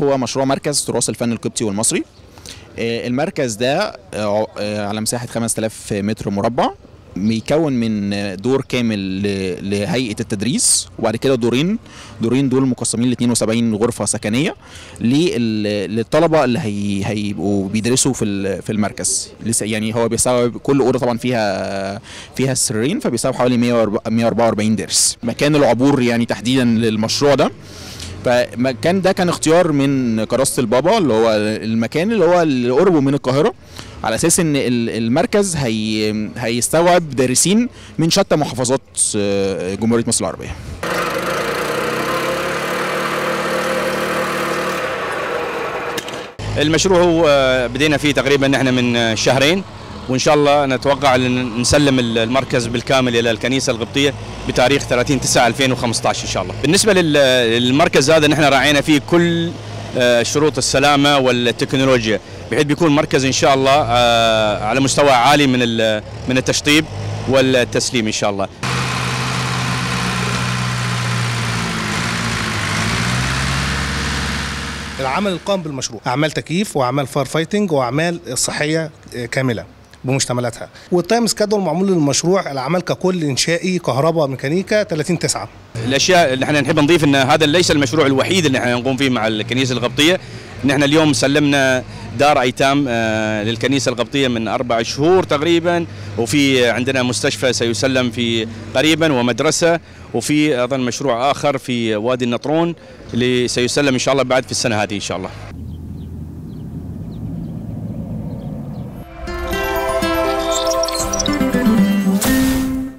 هو مشروع مركز تراث الفن القبطي والمصري آه، المركز ده آه، آه، على مساحة 5000 متر مربع بيكون من دور كامل ل- لهيئة التدريس وبعد كده دورين دورين دول مقسمين ل 72 غرفة سكنية لل- للطلبة اللي هي هيبقوا بيدرسوا في ال- في المركز لسه يعني هو بيستوعب كل أوضة طبعا فيها فيها سريرين فبيستوعب حوالي 144 درس مكان العبور يعني تحديدا للمشروع ده فالمكان ده كان اختيار من كراسة البابا اللي هو المكان اللي هو اللي قربه من القاهرة على اساس ان ال- المركز هي هيستوعب دارسين من شتى محافظات آه، جمهورية مصر العربية المشروع هو آه، بدينا فيه تقريبا احنا من آه، شهرين وان شاء الله نتوقع ان نسلم ال- المركز بالكامل الى الكنيسه القبطيه بتاريخ 30 9 2015 ان شاء الله. بالنسبه لل- للمركز هذا نحن راعينا فيه كل آه، شروط السلامه والتكنولوجيا بحيث بيكون مركز ان شاء الله آه، على مستوى عالي من ال- من التشطيب والتسليم ان شاء الله. العمل القائم بالمشروع اعمال تكييف واعمال فاير فايتنج واعمال صحيه آه، كامله بمشتملاتها والتايم سكادول معمول للمشروع الاعمال ككل انشائي كهرباء ميكانيكا 30 9 الاشياء اللي احنا نحب نضيف ان هذا ليس المشروع الوحيد اللي احنا نقوم فيه مع الكنيسه القبطيه ان احنا اليوم سلمنا دار ايتام آه، للكنيسه القبطيه من اربع شهور تقريبا وفي عندنا مستشفى سيسلم في قريبا ومدرسه وفي ايضا مشروع اخر في وادي النطرون اللي سيسلم ان شاء الله بعد في السنه هذه ان شاء الله